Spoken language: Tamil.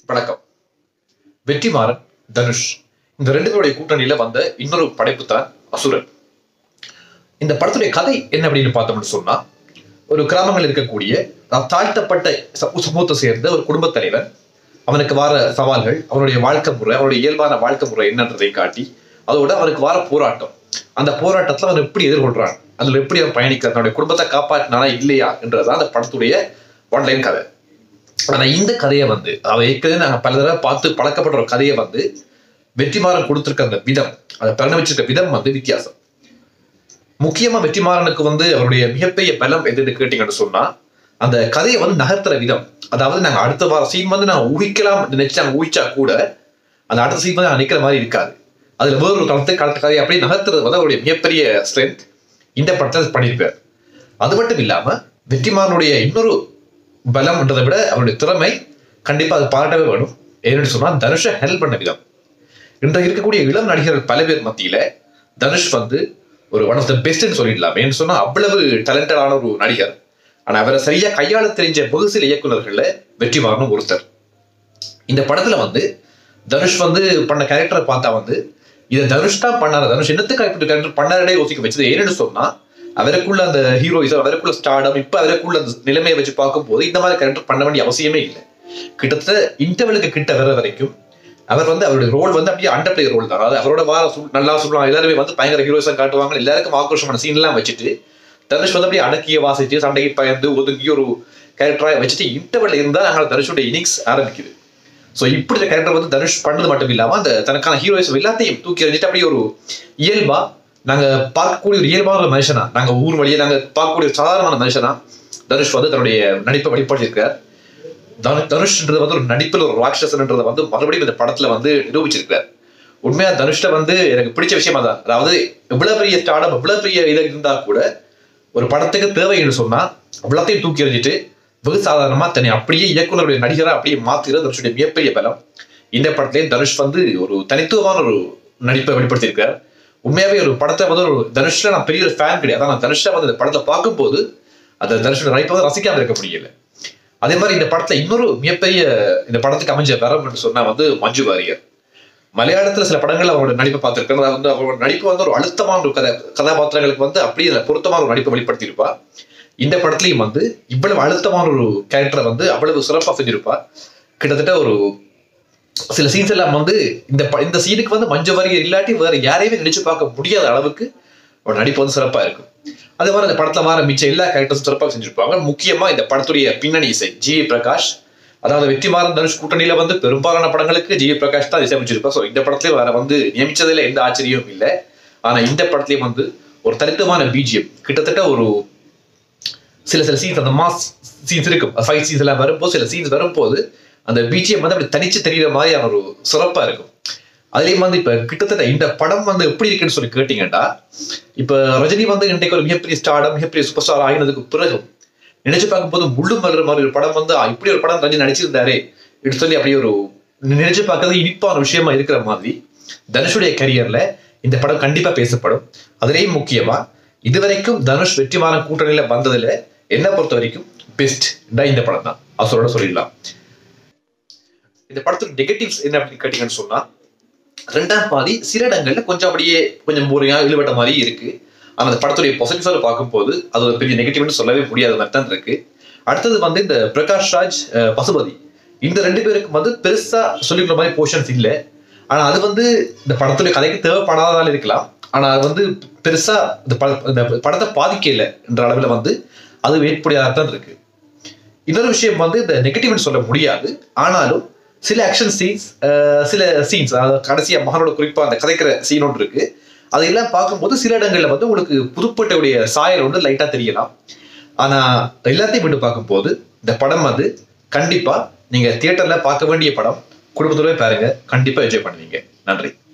வணக்கம் வெற்றிமாறன் தனுஷ் இந்த ரெண்டு பேருடைய கூட்டணியில வந்த இன்னொரு படைப்பு தான் அசுரன் இந்த படத்துடைய கதை என்ன அப்படின்னு பார்த்தோம்னு சொன்னா ஒரு கிராமங்கள் இருக்கக்கூடிய தாழ்த்தப்பட்ட ச- சமூகத்தை சேர்ந்த ஒரு குடும்பத் தலைவன் அவனுக்கு வர சவால்கள் அவனுடைய வாழ்க்கை முறை அவனுடைய இயல்பான வாழ்க்கை முறை என்னன்றதை காட்டி அதோட அவனுக்கு வர போராட்டம் அந்த போராட்டத்துல அவன் எப்படி எதிர்கொள்றான் அதுல எப்படி அவன் பயணிக்கிறான் தன்னுடைய குடும்பத்தை காப்பாற்றினானா இல்லையா என்றதுதான் அந்த படத்துடைய ஒன்லைன் கதை ஆனா இந்த கதையை வந்து அவ ஏற்கனவே நாங்க பல தடவை பார்த்து பழக்கப்பட்ட ஒரு கதையை வந்து வெற்றிமாறன் கொடுத்திருக்க அந்த விதம் அதை பரிணமிச்சிருக்க விதம் வந்து வித்தியாசம் முக்கியமா வெற்றிமாறனுக்கு வந்து அவருடைய மிகப்பெரிய பலம் எதுன்னு கேட்டீங்கன்னு சொன்னா அந்த கதையை வந்து நகர்த்துற விதம் அதாவது நாங்க அடுத்த வார சீன் வந்து நான் ஊகிக்கலாம் நினைச்சு நாங்க ஊகிச்சா கூட அந்த அடுத்த சீன் வந்து நான் நிக்கிற மாதிரி இருக்காது அதுல வேறொரு தளத்தை கலத்த கதையை அப்படியே நகர்த்துறது வந்து அவருடைய மிகப்பெரிய ஸ்ட்ரென்த் இந்த படத்தை பண்ணியிருப்பார் அது மட்டும் இல்லாம வெற்றிமாறனுடைய இன்னொரு பலம்ன்றதை விட அவருடைய திறமை கண்டிப்பா அது பாராட்டவே வேணும் ஏன்னு சொன்னா தனுஷை ஹெல்ப் பண்ண விதம் இன்றைக்கு இருக்கக்கூடிய இளம் நடிகர்கள் பல பேர் மத்தியில தனுஷ் வந்து ஒரு ஒன் ஆஃப் த பெஸ்ட்னு சொல்லிடலாம் ஏன்னு சொன்னா அவ்வளவு டேலண்டடான ஒரு நடிகர் ஆனா அவரை சரியா கையாள தெரிஞ்ச வெகு சில இயக்குனர்கள்ல வெற்றிமாறனும் ஒருத்தர் இந்த படத்துல வந்து தனுஷ் வந்து பண்ண கேரக்டரை பார்த்தா வந்து இதை தனுஷ் தான் பண்ணாரு தனுஷ் என்னத்துக்கு இப்படி கேரக்டர் பண்ணாரே யோசிக்க வச்சது ஏன்னு சொன்னா அவருக்குள்ள அந்த ஹீரோயிசம் அவருக்குள்ள ஸ்டார்டம் இப்ப அவருக்குள்ள அந்த நிலைமையை வச்சு பார்க்கும்போது இந்த மாதிரி கேரக்டர் பண்ண வேண்டிய அவசியமே இல்லை கிட்டத்தட்ட இன்டர்வலுக்கு கிட்ட வர வரைக்கும் அவர் வந்து அவருடைய ரோல் வந்து அப்படியே அண்டர் பிளே ரோல் தான் அதாவது அவரோட வார சு- நல்லா சொல்லுவாங்க எல்லாருமே வந்து பயங்கர ஹீரோயிசம் காட்டுவாங்க எல்லாருக்கும் ஆக்ரோஷமான சீன் எல்லாம் வச்சுட்டு தனுஷ் வந்து அப்படியே அடக்கிய வாசிச்சு சண்டைக்கு பயந்து ஒதுங்கி ஒரு கேரக்டரா வச்சுட்டு இன்டர்வல் இருந்தா நாங்கள் தனுஷோட இன்னிங்ஸ் ஆரம்பிக்குது ஸோ இப்படி கேரக்டர் வந்து தனுஷ் பண்ணது மட்டும் இல்லாம அந்த தனக்கான ஹீரோயிசம் எல்லாத்தையும் தூக்கி எறிஞ்சிட்டு அப்படியே ஒரு இயல்பா நாங்க பார்க்கக்கூடிய ஒரு இயல்பான ஒரு மனுஷனா நாங்க ஊர் வழியே நாங்க பார்க்கக்கூடிய ஒரு சாதாரணமான மனுஷனா தனுஷ் வந்து தன்னுடைய நடிப்பை வெளிப்படுத்தியிருக்கார் தனு தனுஷ்ன்றது வந்து ஒரு நடிப்பில் ஒரு ராட்சசன்ன்றதை வந்து மறுபடியும் இந்த படத்துல வந்து நிரூபிச்சிருக்கார் உண்மையா தனுஷ்ட வந்து எனக்கு பிடிச்ச விஷயமா தான் அதாவது எவ்வளவு பெரிய ஸ்டார்டம் எவ்வளவு பெரிய இது இருந்தா கூட ஒரு படத்துக்கு தேவைன்னு சொன்னா அவ்வளோத்தையும் தூக்கி எறிஞ்சிட்டு வெகு சாதாரணமா தன்னை அப்படியே இயக்குனருடைய நடிகரா அப்படியே மாத்துகிறது தனுஷுடைய மிகப்பெரிய பலம் இந்த படத்திலே தனுஷ் வந்து ஒரு தனித்துவமான ஒரு நடிப்பை வெளிப்படுத்தியிருக்கார் உண்மையாவே ஒரு படத்தை வந்து ஒரு தனுஷ்ல நான் பெரிய ஒரு ஃபேன் கிடையாது ஆனா தனுஷை வந்து இந்த படத்தை பார்க்கும்போது அந்த தனுஷோட நடிப்பை வந்து ரசிக்காம இருக்க முடியல அதே மாதிரி இந்த படத்துல இன்னொரு மிகப்பெரிய இந்த படத்துக்கு அமைஞ்ச வரம் என்று சொன்னா வந்து மஞ்சு வாரியர் மலையாளத்துல சில படங்கள் அவரோட நடிப்பை பார்த்திருக்கேன் அதாவது வந்து அவரோட நடிப்பு வந்து ஒரு அழுத்தமான ஒரு கதை கதாபாத்திரங்களுக்கு வந்து அப்படியே பொருத்தமான ஒரு நடிப்பை வெளிப்படுத்தியிருப்பா இந்த படத்துலயும் வந்து இவ்வளவு அழுத்தமான ஒரு கேரக்டரை வந்து அவ்வளவு சிறப்பா செஞ்சிருப்பா கிட்டத்தட்ட ஒரு சில சீன்ஸ் எல்லாம் வந்து இந்த ப- இந்த சீனுக்கு வந்து மஞ்சு வாரியர் இல்லாட்டி வேற யாரையுமே நினைச்சு பார்க்க முடியாத அளவுக்கு அவரோட நடிப்பு வந்து சிறப்பா இருக்கும் அதே மாதிரி இந்த படத்துல வர மிச்ச எல்லா கேரக்டர்ஸும் சிறப்பாக செஞ்சிருப்பாங்க முக்கியமா இந்த படத்துடைய பின்னணி இசை ஜி பிரகாஷ் அதாவது வெற்றிமாறன் தனுஷ் கூட்டணியில வந்து பெரும்பாலான படங்களுக்கு ஜி பிரகாஷ் தான் இசையமைச்சிருப்பா ஸோ இந்த படத்துலயும் வேற வந்து நியமிச்சதுல எந்த ஆச்சரியமும் இல்லை ஆனா இந்த படத்துலயும் வந்து ஒரு தனித்துவமான பிஜிஎம் கிட்டத்தட்ட ஒரு சில சில சீன்ஸ் அந்த மாஸ் சீன்ஸ் இருக்கும் ஃபைட் சீன்ஸ் எல்லாம் வரும்போது சில சீன்ஸ் வரும்போது அந்த பிஜிஎம் வந்து அப்படி தனிச்சு தெரியுற மாதிரியான ஒரு சிறப்பா இருக்கும் அதுலயும் வந்து இப்ப கிட்டத்தட்ட இந்த படம் வந்து எப்படி இருக்குன்னு சொல்லி கேட்டீங்கன்னா இப்ப ரஜினி வந்து இன்றைக்கு ஒரு மிகப்பெரிய ஸ்டார்டம் மிகப்பெரிய சூப்பர் ஸ்டார் ஆகினதுக்கு பிறகு நினைச்சு பார்க்கும்போது முள்ளு மலர் மாதிரி ஒரு படம் வந்து ஆ, இப்படி ஒரு படம் ரஜினி நடிச்சிருந்தாரே இப்படி சொல்லி அப்படியே ஒரு நினைச்சு பார்க்கறது இனிப்பான விஷயமா இருக்கிற மாதிரி தனுஷுடைய கரியர்ல இந்த படம் கண்டிப்பா பேசப்படும் அதுலயும் முக்கியமா இதுவரைக்கும் தனுஷ் வெற்றிமாறன் கூட்டணியில வந்ததுல என்ன பொறுத்த வரைக்கும் பெஸ்ட் இந்த படம் தான் அசரோட சொல்லிடலாம் இந்த படத்துக்கு நெகட்டிவ்ஸ் என்ன அப்படின்னு கேட்டீங்கன்னு சொன்னா ரெண்டாம் பாதி சில இடங்கள்ல கொஞ்சம் அப்படியே கொஞ்சம் போரியா இழுபட்ட மாதிரி இருக்கு ஆனா அந்த படத்துடைய பாசிட்டிவ்ஸாக பார்க்கும்போது அது ஒரு பெரிய நெகட்டிவ்னு சொல்லவே முடியாத மாதிரி தான் இருக்கு அடுத்தது வந்து இந்த பிரகாஷ் ராஜ் அஹ், பசுபதி இந்த ரெண்டு பேருக்கு வந்து பெருசா சொல்லிக்கிற மாதிரி போர்ஷன்ஸ் இல்லை ஆனா அது வந்து இந்த படத்துடைய கதைக்கு தேவைப்படாததால இருக்கலாம் ஆனா அது வந்து பெருசா இந்த பட இந்த படத்தை பாதிக்கல என்ற அளவுல வந்து அது ஏற்புடையதாக தான் இருக்கு இன்னொரு விஷயம் வந்து இந்த நெகட்டிவ்னு சொல்ல முடியாது ஆனாலும் சில ஆக்ஷன் சீன்ஸ் சில சீன்ஸ் அதாவது கடைசியா மகனோட குறிப்பா அந்த கதைக்கிற சீன் ஒன்று இருக்கு அதையெல்லாம் பார்க்கும்போது சில இடங்கள்ல வந்து உங்களுக்கு புதுப்பேட்டையுடைய சாயல் வந்து லைட்டா தெரியலாம் ஆனா எல்லாத்தையும் விட்டு பார்க்கும்போது இந்த படம் வந்து கண்டிப்பா நீங்க தியேட்டர்ல பார்க்க வேண்டிய படம் குடும்பத்தோட பாருங்க கண்டிப்பா என்ஜாய் பண்ணுவீங்க நன்றி